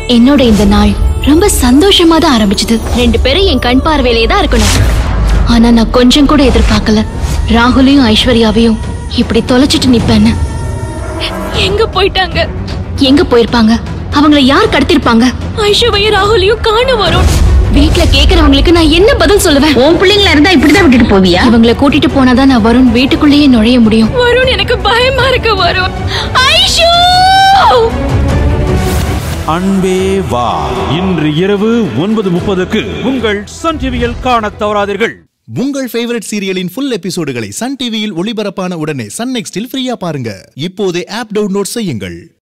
என்னோட இந்த நாள் ரொம்ப சந்தோஷமா தான் ஆரம்பிச்சது ரெண்டு பேரும் என் கண் பார்வையிலே தான் இருக்கணும் ஆனா நான் கொஞ்சம் கூட எதிர்பார்க்கல ராகுலையும் ஐஸ்வர்யாவையும் இப்படி தொலைச்சிட்டு நிப்பேன்னு எங்க போயிட்டாங்க எங்க போயிருப்பாங்க அவங்கள யார் கடத்திருப்பாங்க ஐஷுவையும் ராகுலையும் காண வரும் வீட்ல கேக்குறவங்களுக்கு நான் என்ன பதில் சொல்லுவேன் உன் பிள்ளைங்களா இருந்தா இப்படிதான் விட்டுட்டு போவியா இவங்கள கூட்டிட்டு போனாதான் நான் வருண் வீட்டுக்குள்ளேயே நுழைய முடியும் வருண் எனக்கு பயமா இருக்கு வருண் ஐஷு அன்பே வா இன்று இரவு ஒன்பது முப்பதுக்கு உங்கள் சன் டிவியில் காணத் தவறாதீர்கள் உங்கள் ஃபேவரட் சீரியலின் ஃபுல் எபிசோடுகளை சன் டிவியில் ஒளிபரப்பான உடனே சன் நெக்ஸ்டில் ஃப்ரீயா பாருங்க இப்போதே ஆப் டவுன்லோட் செய்யுங்கள்